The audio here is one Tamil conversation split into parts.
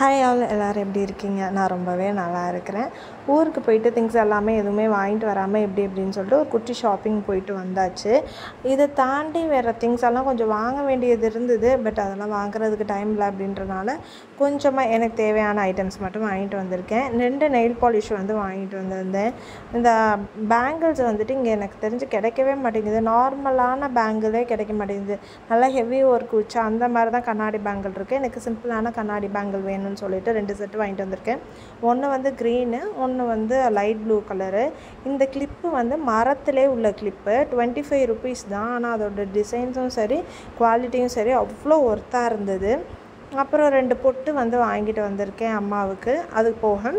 ஹாய் ஆல் எல்லோரும் எப்படி இருக்கீங்க நான் ரொம்பவே நல்லா இருக்கிறேன் ஊருக்கு போயிட்டு திங்ஸ் எல்லாமே எதுவுமே வாங்கிட்டு வராமல் எப்படி எப்படின்னு சொல்லிட்டு ஒரு குட்டி ஷாப்பிங் போயிட்டு வந்தாச்சு இதை தாண்டி வேறு திங்ஸ் எல்லாம் கொஞ்சம் வாங்க வேண்டியது இருந்தது பட் அதெல்லாம் வாங்குறதுக்கு டைம் இல்லை அப்படின்றனால கொஞ்சமாக எனக்கு தேவையான ஐட்டம்ஸ் மட்டும் வாங்கிட்டு வந்திருக்கேன் ரெண்டு நெயில் பாலிஷ் வந்து வாங்கிட்டு வந்திருந்தேன் இந்த பேங்கிள்ஸ் வந்துட்டு இங்கே எனக்கு தெரிஞ்சு கிடைக்கவே மாட்டேங்குது நார்மலான பேங்கிளே கிடைக்க மாட்டேங்குது நல்லா ஹெவி ஒர்க் வச்சு அந்த மாதிரி தான் கண்ணாடி பேங்கிள் இருக்குது எனக்கு சிம்பிளான கண்ணாடி பேங்கிள் வேணும்னு சொல்லிட்டு ரெண்டு செட்டு வாங்கிட்டு வந்திருக்கேன் ஒன்று வந்து க்ரீனு ஒன்று வந்து லைட் ப்ளூ கலரு இந்த கிளிப்பு வந்து மரத்திலே உள்ள கிளிப்பு டுவெண்ட்டி ஃபைவ் ருபீஸ் தான் ஆனால் அதோட டிசைன்ஸும் சரி குவாலிட்டியும் சரி அவ்வளோ ஒர்த்தாக இருந்தது அப்புறம் ரெண்டு பொட்டு வந்து வாங்கிட்டு வந்திருக்கேன் அம்மாவுக்கு அது போக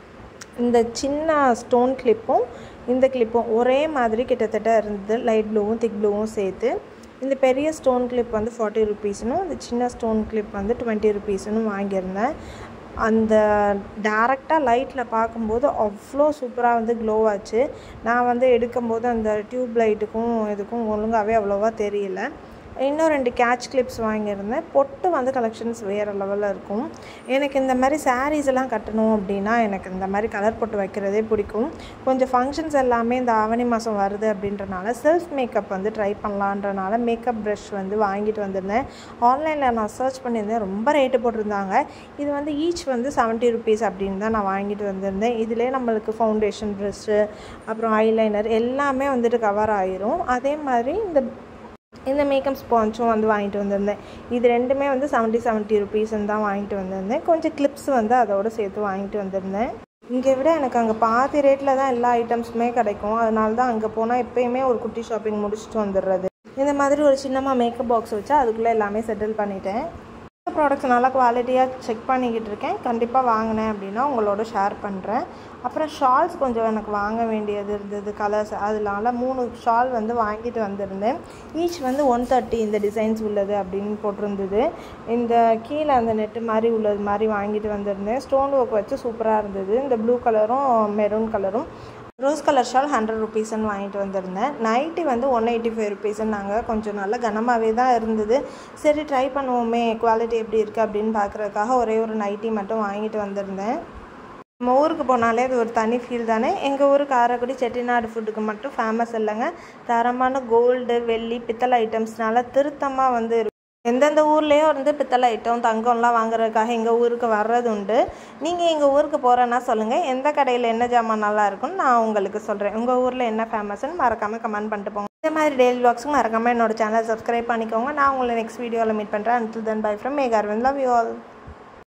இந்த சின்ன ஸ்டோன் கிளிப்பும் இந்த கிளிப்பும் ஒரே மாதிரி கிட்டத்தட்ட இருந்தது லைட் ப்ளூவும் திக் ப்ளூவும் சேர்த்து இந்த பெரிய ஸ்டோன் கிளிப் வந்து ஃபார்ட்டி ருபீஸ்னும் இந்த சின்ன ஸ்டோன் கிளிப் வந்து டுவெண்ட்டி ருபீஸ்னு வாங்கியிருந்தேன் அந்த டேரெக்டாக லைட்டில் பார்க்கும்போது அவ்வளோ சூப்பராக வந்து க்ளோ ஆச்சு நான் வந்து எடுக்கும்போது அந்த டியூப் லைட்டுக்கும் இதுக்கும் ஒழுங்காகவே அவ்வளோவா தெரியல இன்னும் ரெண்டு கேட்ச் கிளிப்ஸ் வாங்கியிருந்தேன் பொட்டு வந்து கலெக்ஷன்ஸ் வேறு லெவலில் இருக்கும் எனக்கு இந்த மாதிரி சாரீஸ் எல்லாம் கட்டணும் அப்படின்னா எனக்கு இந்த மாதிரி கலர் பொட்டு வைக்கிறதே பிடிக்கும் கொஞ்சம் ஃபங்க்ஷன்ஸ் எல்லாமே இந்த ஆவணி மாதம் வருது அப்படின்றனால செல்ஃப் மேக்கப் வந்து ட்ரை பண்ணலான்றனால மேக்கப் ப்ரஷ் வந்து வாங்கிட்டு வந்திருந்தேன் ஆன்லைனில் நான் சர்ச் பண்ணியிருந்தேன் ரொம்ப ரேட்டு போட்டிருந்தாங்க இது வந்து ஈச் வந்து செவன்ட்டி ருபீஸ் அப்படின்னு தான் நான் வாங்கிட்டு வந்திருந்தேன் இதிலே நம்மளுக்கு ஃபவுண்டேஷன் ப்ரஷ்ஷு அப்புறம் ஐலைனர் எல்லாமே வந்துட்டு கவர் ஆயிரும் அதே மாதிரி இந்த இந்த மேக்கப் ஸ்பான்ச்சும் வந்து வாங்கிட்டு வந்திருந்தேன் இது ரெண்டுமே வந்து செவன்ட்டி செவன்ட்டி ருபீஸ்ன்னு தான் வாங்கிட்டு வந்திருந்தேன் கொஞ்சம் கிளிப்ஸ் வந்து அதோடு சேர்த்து வாங்கிட்டு வந்திருந்தேன் இங்கே விட எனக்கு அங்கே பாதி ரேட்டில் தான் எல்லா ஐட்டம்ஸுமே கிடைக்கும் அதனால தான் அங்கே போனால் எப்போயுமே ஒரு குட்டி ஷாப்பிங் முடிச்சுட்டு வந்துடுறது இந்த மாதிரி ஒரு சின்னமாக மேக்கப் பாக்ஸ் வச்சா அதுக்குள்ளே எல்லாமே செட்டில் பண்ணிட்டேன் ப்ராடக்ட்ஸ் நல்லா குவாலிட்டியாக செக் பண்ணிக்கிட்டு இருக்கேன் கண்டிப்பாக வாங்கினேன் அப்படின்னா உங்களோட ஷேர் பண்ணுறேன் அப்புறம் ஷால்ஸ் கொஞ்சம் எனக்கு வாங்க வேண்டியது இருந்தது கலர்ஸ் அதனால மூணு ஷால் வந்து வாங்கிட்டு வந்திருந்தேன் ஈச் வந்து ஒன் தேர்ட்டி இந்த டிசைன்ஸ் உள்ளது அப்படின்னு போட்டிருந்தது இந்த கீழே அந்த நெட்டு மாதிரி உள்ளது மாதிரி வாங்கிட்டு வந்திருந்தேன் ஸ்டோன் ஒர்க் வச்சு சூப்பராக இருந்தது இந்த ப்ளூ கலரும் மெரூன் கலரும் ரோஸ் கலர் ஷால் ஹண்ட்ரட் ருபீஸ்ன்னு வாங்கிட்டு வந்திருந்தேன் நைட்டி வந்து ஒன் எயிட்டி ஃபைவ் ருபீஸ்ன்னாங்க கொஞ்சம் நல்ல கனமாகவே தான் இருந்தது சரி ட்ரை பண்ணுவோமே குவாலிட்டி எப்படி இருக்குது அப்படின்னு பார்க்குறதுக்காக ஒரே ஒரு நைட்டி மட்டும் வாங்கிட்டு வந்திருந்தேன் நம்ம ஊருக்கு போனாலே அது ஒரு தனி ஃபீல் தானே எங்கள் ஊர் காரைக்குடி செட்டிநாடு ஃபுட்டுக்கு மட்டும் ஃபேமஸ் இல்லைங்க தரமான கோல்டு வெள்ளி பித்தளை ஐட்டம்ஸ்னால திருத்தமாக வந்து இருக்கும் எந்தெந்த ஊர்லேயும் வந்து பித்தளை ஐட்டம் தங்கம்லாம் வாங்குறதுக்காக எங்கள் ஊருக்கு வர்றது உண்டு நீங்கள் எங்கள் ஊருக்கு போகிறேன்னா சொல்லுங்கள் எந்த கடையில் என்ன ஜாமான் நல்லா இருக்கும்னு நான் உங்களுக்கு சொல்கிறேன் உங்கள் ஊரில் என்ன ஃபேமஸ்ன்னு மறக்காமல் கமெண்ட் பண்ணிட்டு போங்க இந்த மாதிரி டெய்லி வ்ளாக்ஸும் மறக்காமல் என்னோட சேனல் சப்ஸ்கிரைப் பண்ணிக்கோங்க நான் உங்களை நெக்ஸ்ட் வீடியோவில் மீட் பண்ணுறேன் அன்டில் தென் பை ஃப்ரம் மேகார்வன் லவ் யூ ஆல்